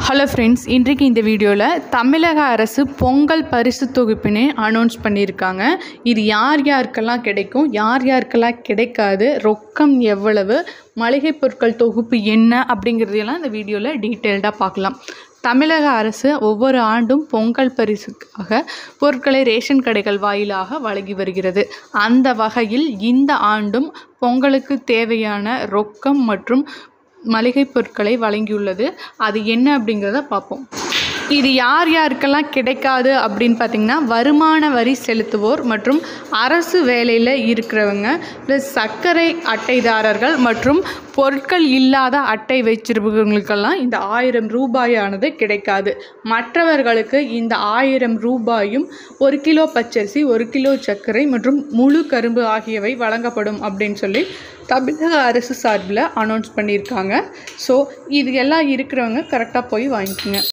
hello friends இன்றைக்கு இந்த வீடியோவில் தமிழக அரசு பொங்கல் பரிசு தொகுப்பினை அனௌன்ஸ் பண்ணியிருக்காங்க இது யார் யாருக்கெல்லாம் கிடைக்கும் யார் யாருக்கெல்லாம் கிடைக்காது ரொக்கம் எவ்வளவு மளிகை பொருட்கள் தொகுப்பு என்ன அப்படிங்கிறதையெல்லாம் இந்த வீடியோவில் டீட்டெயில்டாக பார்க்கலாம் தமிழக அரசு ஒவ்வொரு ஆண்டும் பொங்கல் பரிசுக்காக பொருட்களை ரேஷன் கடைகள் வாயிலாக வழங்கி வருகிறது அந்த வகையில் இந்த ஆண்டும் பொங்கலுக்கு தேவையான ரொக்கம் மற்றும் மளிகை பொருட்களை வழங்கியுள்ளது அது என்ன அப்படிங்கிறத பார்ப்போம் இது யார் யாருக்கெல்லாம் கிடைக்காது அப்படின்னு பார்த்தீங்கன்னா வருமான வரி செலுத்துவோர் மற்றும் அரசு வேலையில் இருக்கிறவங்க ப்ளஸ் சர்க்கரை அட்டைதாரர்கள் மற்றும் பொருட்கள் இல்லாத அட்டை வச்சிருப்பவங்களுக்கெல்லாம் இந்த ஆயிரம் ரூபாயானது கிடைக்காது மற்றவர்களுக்கு இந்த ஆயிரம் ரூபாயும் ஒரு கிலோ பச்சரிசி ஒரு கிலோ சர்க்கரை மற்றும் முழு கரும்பு ஆகியவை வழங்கப்படும் அப்படின்னு சொல்லி தமிழக அரசு சார்பில் அனௌன்ஸ் பண்ணியிருக்காங்க ஸோ இது எல்லாம் இருக்கிறவங்க கரெக்டாக போய் வாங்கிக்கோங்க